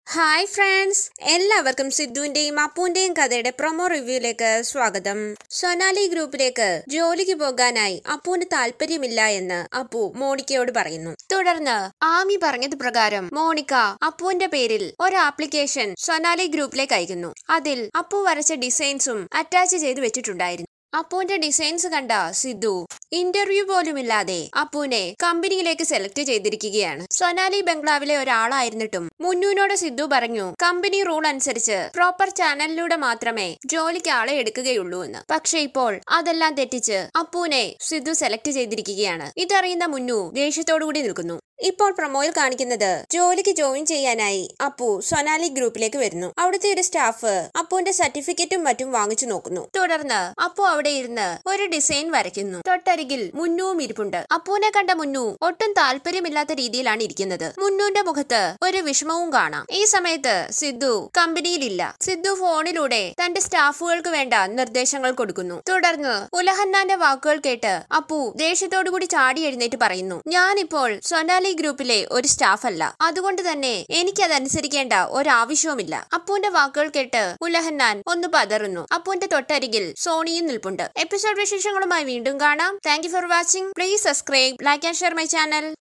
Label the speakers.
Speaker 1: hi friends എല്ലാവർക്കും സിദ്ധുവിന്റെയും അപ്പുവിന്റെയും കഥയുടെ promo റിവ്യൂയിലേക്ക് സ്വാഗതം സൊനാലി ഗ്രൂപ്പിലേക്ക് ജോലിക്ക് പോകാനായി അപ്പുവിന് താല്പര്യമില്ല എന്ന് അപ്പു മോണിക്കയോട് പറയുന്നു തുടർന്ന് ആമി പറഞ്ഞത് പ്രകാരം മോണിക്ക അപ്പുവിന്റെ പേരിൽ ഒരു ആപ്ലിക്കേഷൻ സൊനാലി ഗ്രൂപ്പിലേക്ക് അയക്കുന്നു അതിൽ അപ്പു വരച്ച ഡിസൈൻസും അറ്റാച്ച് ചെയ്ത് വെച്ചിട്ടുണ്ടായിരുന്നു അപ്പുവിന്റെ ഡിസൈൻസ് കണ്ട സിദ്ധു ഇന്റർവ്യൂ പോലുമില്ലാതെ അപ്പുവിനെ കമ്പനിയിലേക്ക് സെലക്ട് ചെയ്തിരിക്കുകയാണ് സൊനാലി ബംഗ്ലാവിലെ ഒരാളായിരുന്നിട്ടും മുന്നൂനോട് സിദ്ധു പറഞ്ഞു കമ്പനി റൂൾ അനുസരിച്ച് പ്രോപ്പർ ചാനലിലൂടെ മാത്രമേ ജോലിക്ക് ആളെ എടുക്കുകയുള്ളൂ എന്ന് പക്ഷെ ഇപ്പോൾ അതെല്ലാം തെറ്റിച്ച് അപ്പുവിനെ സിദ്ധു സെലക്ട് ചെയ്തിരിക്കുകയാണ് ഇതറിയുന്ന മുന്നു ദേഷ്യത്തോടുകൂടി നിൽക്കുന്നു ഇപ്പോൾ പ്രൊമോയിൽ കാണിക്കുന്നത് ജോലിക്ക് ജോയിൻ ചെയ്യാനായി അപ്പു സൊനാലി ഗ്രൂപ്പിലേക്ക് വരുന്നു അവിടുത്തെ ഒരു സ്റ്റാഫ് അപ്പുവിന്റെ സർട്ടിഫിക്കറ്റും മറ്റും വാങ്ങിച്ചു നോക്കുന്നു തുടർന്ന് അപ്പു അവിടെ ഇരുന്ന് ഒരു ഡിസൈൻ വരയ്ക്കുന്നു തൊട്ടരികിൽ മുന്നുവും ഇരിപ്പുണ്ട് അപ്പുവിനെ കണ്ട മുന്നു ഒട്ടും താല്പര്യമില്ലാത്ത രീതിയിലാണ് ഇരിക്കുന്നത് മുന്നുവിന്റെ മുഖത്ത് ഒരു വിഷമവും കാണാം ഈ സമയത്ത് സിദ്ധു കമ്പനിയിലില്ല സിദ്ധു ഫോണിലൂടെ തന്റെ സ്റ്റാഫുകൾക്ക് വേണ്ട നിർദ്ദേശങ്ങൾ കൊടുക്കുന്നു തുടർന്ന് ഉലഹന്നാന്റെ വാക്കുകൾ കേട്ട് അപ്പു ദേഷ്യത്തോടു കൂടി ചാടി എഴുന്നേറ്റ് പറയുന്നു ഞാനിപ്പോൾ സൊനാലി ഗ്രൂപ്പിലെ ഒരു സ്റ്റാഫ് അല്ല അതുകൊണ്ട് തന്നെ എനിക്ക് അതനുസരിക്കേണ്ട ഒരാവശ്യവുമില്ല അപ്പുവിന്റെ വാക്കുകൾ കേട്ട് ഉലഹന്നാൻ ഒന്ന് പതറുന്നു അപ്പുവിന്റെ തൊട്ടരികിൽ സോണിയും നിൽപ്പുണ്ട് എപ്പിസോഡ് വിശേഷങ്ങളുമായി വീണ്ടും കാണാം thank for watching please subscribe like and share my channel